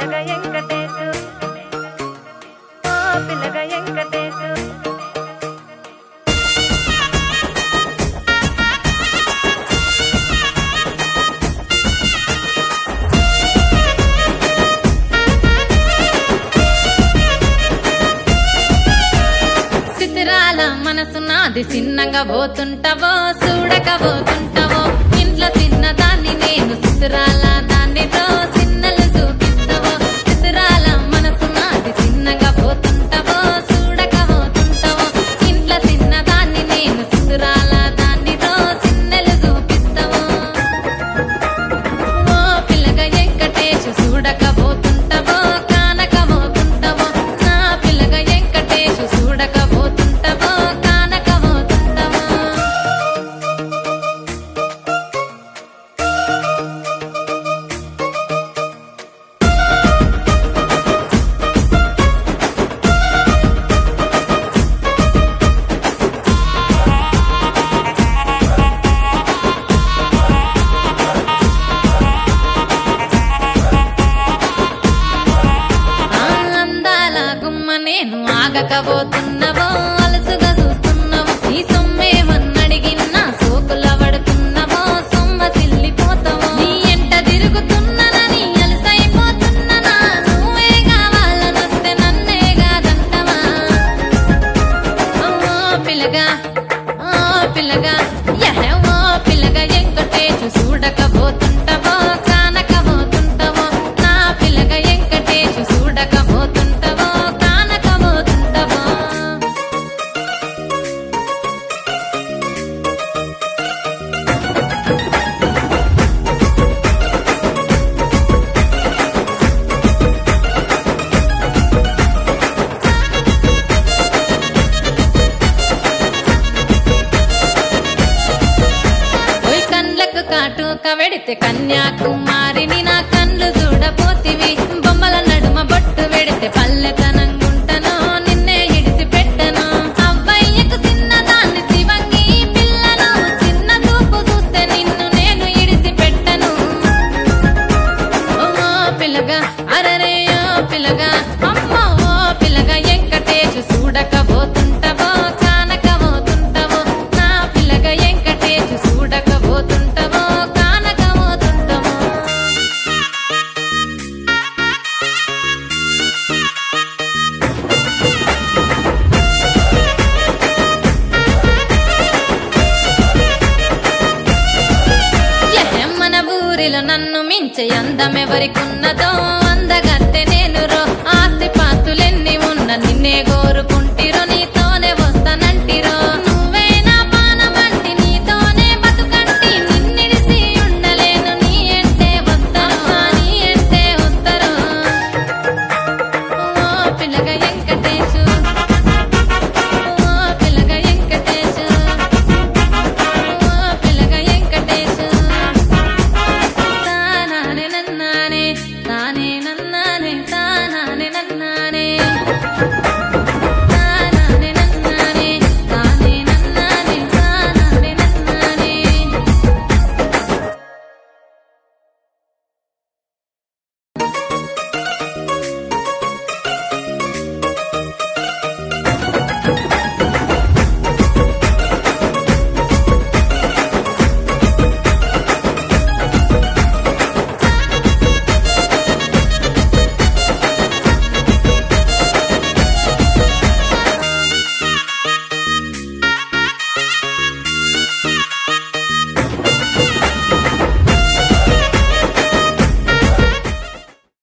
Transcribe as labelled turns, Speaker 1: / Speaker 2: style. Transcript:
Speaker 1: పిల్లగ వెంకటేశు ఓ పిల్లగ వెంకటేశు
Speaker 2: సితిరాల మనసు నాది చిన్నగా పోతుంటావో చూడక పోతుంటావో ఇంట్లో చిన్న దాన్ని నేను సితిరాల దాన్నితో చిన్నలు చూపిస్తావో సితిరాల మనసు నాది చిన్నగా పోతుంటావో చూడక పోతుంటావో ఇంట్లో చిన్న దాన్ని నేను సితిరాల దాన్నితో చిన్నలు చూపిస్తావో ఓ పిల్లగ వెంకటేశు చూడక పోతుంటావో కానక పోతుంటావో నా పిల్లగ వెంకటేశు చూడక పోతుంటావో కానక పోతుంటావో ఆ అందాల గుమ్మ నేను ఆగకపోతున్నవో అలసుగా చూస్తున్నావో ఈ సొమ్మేమన్నడిగినా సోకుల పడుతున్నవో సొమ్మ సిల్లిపోతావో నీ ఎంట తిరుగుతున్ననని అలసైపోతున్ననా నువ్వే కావాలనొస్తే నన్నే కాదంటవా ఓ పిల్లగా ఓ పిల్లగా యహ ఓ పిల్లగా వెంకటేశు చూడకపోతుంటావో కానకపోతుంటావో నా పిల్లగా వెంకటేశు చూడకపోతుంటావో కానకపోతుంటావో ఓయ్ కండ్లకు కాటు కవెడితే కన్యాకుమారిని నా కండ్లు చూడపోతివి బొమ్మల నడుమ బొట్టు వెడితే పల్లెతనంగుంటను నిన్నే ఇడిసి పెట్టను అవ్వయ్యకు చిన్నదాన్ని శివంగి పిల్లను చిన్న చూపు చూస్తే నిన్ను నేను ఇడిసి పెట్టను ఓ పిల్లగా అరరే ఓ పిల్లగా అమ్మో ఓ పిల్లగా వెంకటేశు చూడకపోతుంటావో కానకపోతుంటావో నా పిల్లగా వెంకటేశు చూడకపోతుంటావో కానకపోతుంటావో ఎహెం మన ఊరిలో నన్ను మించే అందమెవరికున్నదో